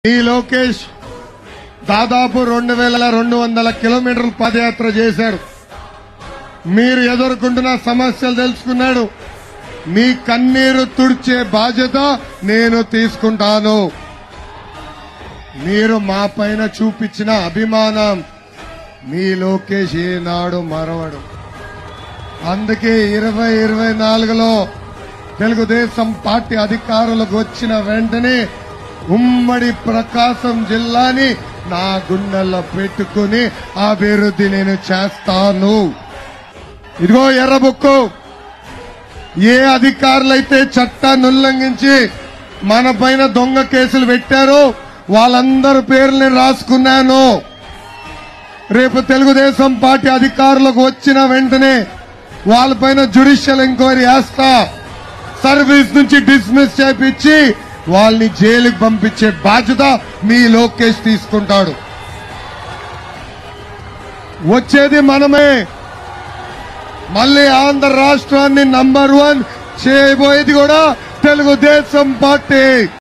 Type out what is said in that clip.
ఈ లోకేష్ దాదాపు రెండు వేల రెండు వందల కిలోమీటర్లు పాదయాత్ర చేశారు మీరు ఎదుర్కొంటున్న సమస్యలు తెలుసుకున్నాడు మీ కన్నీరు తుడిచే బాధ్యత నేను తీసుకుంటాను మీరు మా పైన చూపించిన అభిమానం మీ లోకేష్ ఏనాడు మరవడు అందుకే ఇరవై ఇరవై నాలుగులో తెలుగుదేశం పార్టీ అధికారులకు వచ్చిన వెంటనే ఉమ్మడి ప్రకాశం జిల్లాని నా గుండెల్లో పెట్టుకుని అభివృద్ధి నేను చేస్తాను ఇదిగో ఎర్రబుక్కు ఏ అధికారులైతే చట్టాన్ని ఉల్లంఘించి మన పైన దొంగ కేసులు పెట్టారో వాళ్ళందరి పేర్లు నేను రాసుకున్నాను రేపు తెలుగుదేశం పార్టీ అధికారులకు వచ్చిన వెంటనే వాళ్ళపైన జ్యుడిషియల్ ఎంక్వైరీ వేస్తా సర్వీస్ నుంచి డిస్మిస్ చేపించి వాళ్ళని జైలుకి పంపించే బాధ్యత మీ లోకేష్ తీసుకుంటాడు వచ్చేది మనమే మళ్ళీ ఆంధ్ర రాష్ట్రాన్ని నంబర్ వన్ చేయబోయేది కూడా తెలుగుదేశం పార్టీ